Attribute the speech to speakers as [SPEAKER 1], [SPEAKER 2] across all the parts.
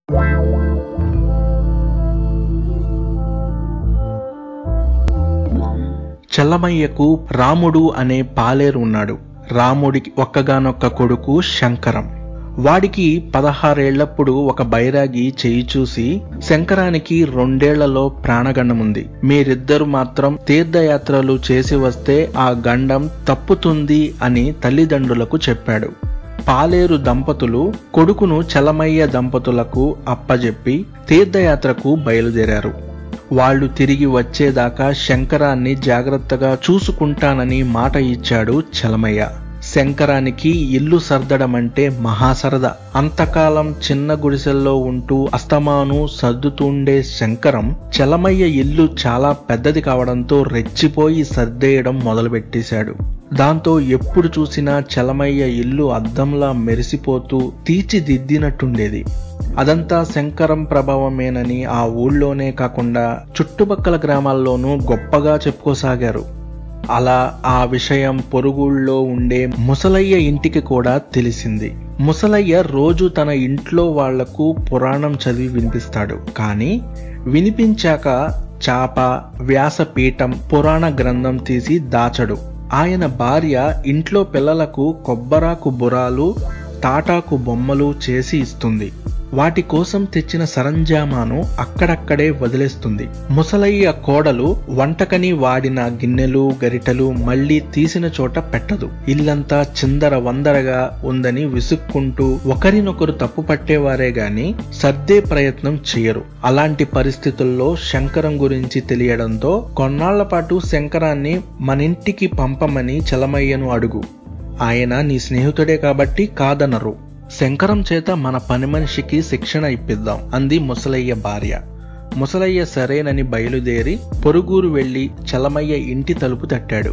[SPEAKER 1] చల్లమయ్యకు రాముడు అనే పాలేరు ఉన్నాడు రాముడికి ఒక్కగానొక్క కొడుకు శంకరం వాడికి పదహారేళ్లప్పుడు ఒక బైరాగి చేయి చూసి శంకరానికి రెండేళ్లలో ప్రాణగండముంది మీరిద్దరు మాత్రం తీర్థయాత్రలు చేసి వస్తే ఆ గండం తప్పుతుంది అని తల్లిదండ్రులకు చెప్పాడు పాలేరు దంపతులు కొడుకును చలమయ్య దంపతులకు అప్పజెప్పి తీర్థయాత్రకు బయలుదేరారు వాళ్ళు తిరిగి వచ్చేదాకా శంకరాన్ని జాగ్రత్తగా చూసుకుంటానని మాట ఇచ్చాడు చలమయ్య శంకరానికి ఇల్లు సర్దడం అంటే మహాసరద అంతకాలం చిన్న గుడిసెల్లో ఉంటూ అస్తమాను సర్దుతుండే శంకరం చలమయ్య ఇల్లు చాలా పెద్దది కావడంతో రెచ్చిపోయి సర్దేయడం మొదలుపెట్టేశాడు దాంతో ఎప్పుడు చూసినా చలమయ్య ఇల్లు అద్దంలా మెరిసిపోతూ తీర్చిదిద్దినట్టుండేది అదంతా శంకరం ప్రభావమేనని ఆ ఊళ్ళోనే కాకుండా చుట్టుపక్కల గ్రామాల్లోనూ గొప్పగా చెప్పుకోసాగారు అలా ఆ విషయం పొరుగుళ్ళో ఉండే ముసలయ్య ఇంటికి కూడా తెలిసింది ముసలయ్య రోజు తన ఇంట్లో వాళ్లకు పురాణం చదివి వినిపిస్తాడు కానీ వినిపించాక చాప వ్యాసపీఠం పురాణ గ్రంథం తీసి దాచడు ఆయన భార్య ఇంట్లో పిల్లలకు కొబ్బరాకు బురాలు తాటాకు బొమ్మలు చేసి ఇస్తుంది వాటి కోసం తెచ్చిన సరంజామాను అక్కడక్కడే వదిలేస్తుంది ముసలయ్య కోడలు వంటకని వాడిన గిన్నెలు గరిటెలు మళ్ళీ తీసిన చోట పెట్టదు ఇల్లంతా చిందర వందరగా ఉందని విసుక్కుంటూ ఒకరినొకరు తప్పు పట్టేవారే గాని సర్దే ప్రయత్నం చేయరు అలాంటి పరిస్థితుల్లో శంకరం గురించి తెలియడంతో కొన్నాళ్ల పాటు శంకరాన్ని మనింటికి పంపమని చలమయ్యను అడుగు ఆయన నీ స్నేహితుడే కాబట్టి కాదనరు శంకరం చేత మన పని మనిషికి శిక్షణ ఇప్పిద్దాం అంది ముసలయ్య భార్య ముసలయ్య సరేనని బయలుదేరి పొరుగురు వెళ్లి చలమయ్య ఇంటి తలుపు తట్టాడు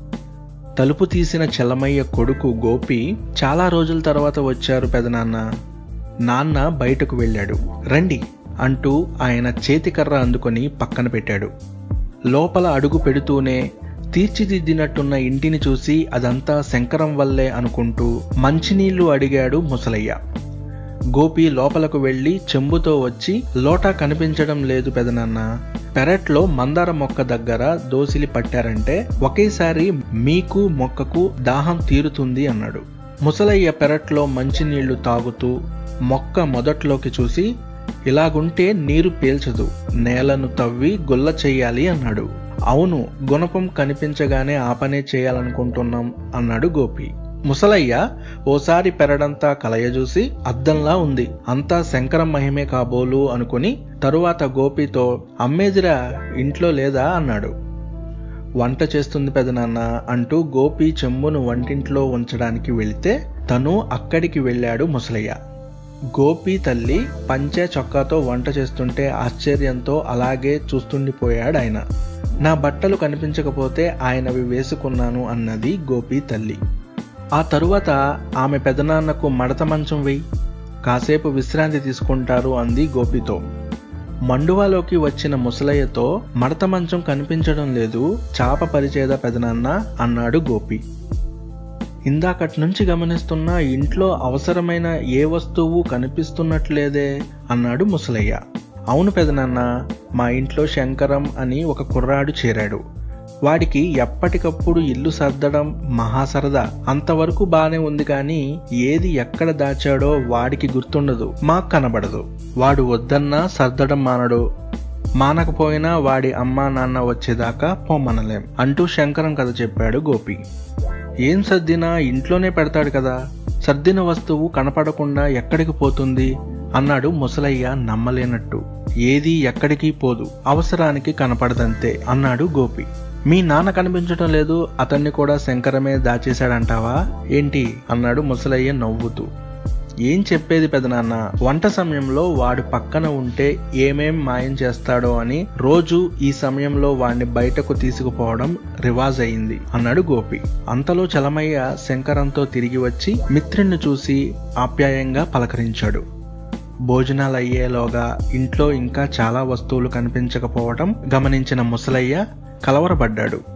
[SPEAKER 1] తలుపు తీసిన చలమయ్య కొడుకు గోపి చాలా రోజుల తర్వాత వచ్చారు పెదనాన్న నాన్న బయటకు వెళ్ళాడు రండి అంటూ ఆయన చేతికర్ర అందుకొని పక్కన పెట్టాడు లోపల అడుగు పెడుతూనే తీర్చిదిద్దినట్టున్న ఇంటిని చూసి అదంతా శంకరం వల్లే అనుకుంటూ మంచినీళ్లు అడిగాడు ముసలయ్య గోపి లోపలకు వెళ్లి చెంబుతో వచ్చి లోటా కనిపించడం లేదు పెదనాన్న పెరట్లో మందార మొక్క దగ్గర దోసిలి పట్టారంటే ఒకేసారి మీకు మొక్కకు దాహం తీరుతుంది అన్నాడు ముసలయ్య పెరట్లో మంచినీళ్లు తాగుతూ మొక్క మొదట్లోకి చూసి ఇలాగుంటే నీరు పీల్చదు నేలను తవ్వి గుల్ల చెయ్యాలి అన్నాడు అవును గుణపం కనిపించగానే ఆ పనే చేయాలనుకుంటున్నాం అన్నాడు గోపి ముసలయ్య ఓసారి పెరడంతా కలయజూసి అద్దంలా ఉంది అంతా శంకరం మహిమే కాబోలు అనుకుని తరువాత గోపితో అమ్మేదిరా ఇంట్లో లేదా అన్నాడు వంట చేస్తుంది పెదనాన్న అంటూ గోపి చెంబును వంటింట్లో ఉంచడానికి వెళితే తను అక్కడికి వెళ్ళాడు ముసలయ్య గోపి తల్లి పంచె చొక్కాతో వంట చేస్తుంటే ఆశ్చర్యంతో అలాగే చూస్తుండిపోయాడు ఆయన నా బట్టలు కనిపించకపోతే ఆయనవి వేసుకున్నాను అన్నది గోపి తల్లి ఆ తరువాత ఆమె పెదనాన్నకు మడత మంచం వెయ్యి కాసేపు విశ్రాంతి తీసుకుంటారు అంది గోపితో మండువాలోకి వచ్చిన ముసలయ్యతో మడత మంచం కనిపించడం లేదు చాప పరిచేద పెదనాన్న అన్నాడు గోపి ఇందాకటి నుంచి గమనిస్తున్నా ఇంట్లో అవసరమైన ఏ వస్తువు కనిపిస్తున్నట్లేదే అన్నాడు ముసలయ్య అవును పెదనాన్న మా ఇంట్లో శంకరం అని ఒక కుర్రాడు చేరాడు వాడికి ఎప్పటికప్పుడు ఇల్లు సర్దడం మహాసరదా అంతవరకు బానే ఉంది కానీ ఏది ఎక్కడ దాచాడో వాడికి గుర్తుండదు మాకు కనబడదు వాడు వద్దన్నా సర్దడం మానడు మానకపోయినా వాడి అమ్మా నాన్న వచ్చేదాకా పొమ్మనలేం అంటూ శంకరం కథ చెప్పాడు గోపి ఏం సర్దినా ఇంట్లోనే పెడతాడు కదా సర్దిన వస్తువు కనపడకుండా ఎక్కడికి పోతుంది అన్నాడు ముసలయ్య నమ్మలేనట్టు ఏది ఎక్కడికి పోదు అవసరానికి కనపడదంతే అన్నాడు గోపి మీ నాన్న కనిపించడం లేదు అతన్ని కూడా శంకరమే దాచేశాడంటావా ఏంటి అన్నాడు ముసలయ్య నవ్వుతూ ఏం చెప్పేది పెదనాన్న వంట సమయంలో వాడు పక్కన ఉంటే ఏమేం మాయం చేస్తాడో అని రోజు ఈ సమయంలో వాడిని బయటకు తీసుకుపోవడం రివాజ్ అయింది అన్నాడు గోపి అంతలో చలమయ్య శంకరంతో తిరిగి వచ్చి మిత్రుణ్ణి చూసి ఆప్యాయంగా పలకరించాడు భోజనాలయ్యేలోగా ఇంట్లో ఇంకా చాలా వస్తువులు కనిపించకపోవడం గమనించిన ముసలయ్య కలవరపడ్డాడు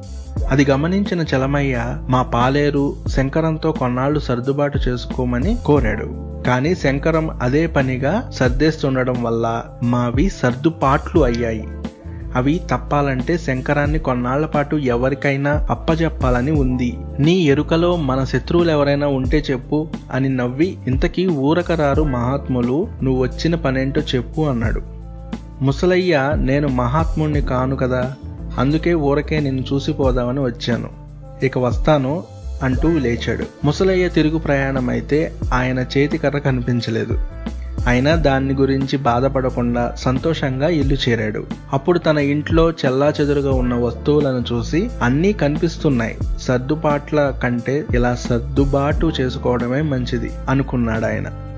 [SPEAKER 1] అది గమనించిన చలమయ్య మా పాలేరు శంకరంతో కొన్నాళ్లు సర్దుబాటు చేసుకోమని కోరాడు కానీ శంకరం అదే పనిగా సర్దేస్తుండడం వల్ల మావి సర్దుపాట్లు అయ్యాయి అవి తప్పాలంటే శంకరాన్ని కొన్నాళ్ల పాటు ఎవరికైనా అప్పజెప్పాలని ఉంది నీ ఎరుకలో మన శత్రువులు ఎవరైనా ఉంటే చెప్పు అని నవ్వి ఇంతకీ ఊరకరారు మహాత్ములు నువ్వు వచ్చిన పనేంటో చెప్పు అన్నాడు ముసలయ్య నేను మహాత్ముణ్ణి కాను కదా అందుకే ఊరకే నిన్ను చూసిపోదామని వచ్చాను ఇక వస్తాను అంటూ లేచాడు ముసలయ్య తిరుగు ప్రయాణం అయితే ఆయన చేతికర్ర కనిపించలేదు అయినా దాన్ని గురించి బాధపడకుండా సంతోషంగా ఇల్లు చేరాడు అప్పుడు తన ఇంట్లో చెల్లా చెదురుగా ఉన్న వస్తువులను చూసి అన్నీ కనిపిస్తున్నాయి సర్దుబాట్ల కంటే ఇలా సర్దుబాటు చేసుకోవడమే మంచిది అనుకున్నాడు ఆయన